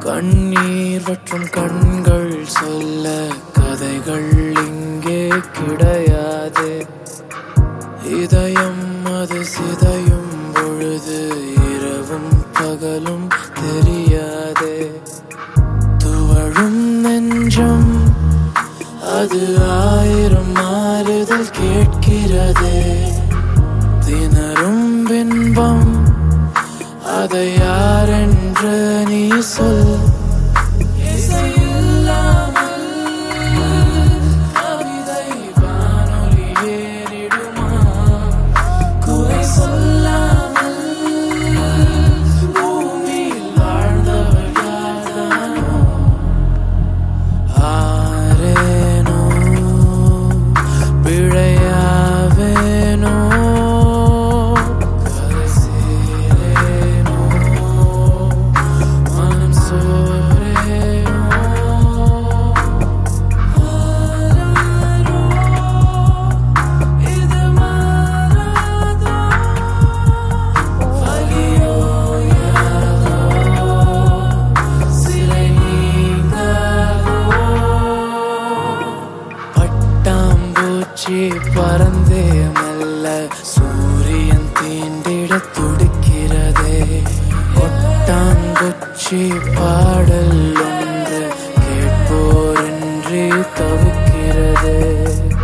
கண்ணீர் வற்றும் கண்கள் சொல்ல கதைகள் இங்கே கிடையாது இதயம் அது சிதையும் பொழுது இரவும் பகலும் தெரியாதே துவழும் நெஞ்சம் அது ஆயிரம் மாறுதல் கேட்கிறதே திணறும் பின்பம் அதை யாரென்று நீ சொல் இசையில்லாமல் கவிதை வானொலி ஏறிடுமா குறை சொல்லாமல் பூமியில் வாழ்ந்தவர் யார்தானோ ஆரேனோ பிழையாவேனோ கரைசேரேனோ மனம் சோரேனோ ஆராரோ இது மாறாதோ வலியோ யாதோ சிறை நீங்காதோ பட்டாம்பூச்சி பறந்தே மெல்ல சூரியன் தீண்டிட துடிக்கிறதே கொட்டாங்குச்சி பாடல் ஒன்று கேட்போரின்றி தவிக்கிறதே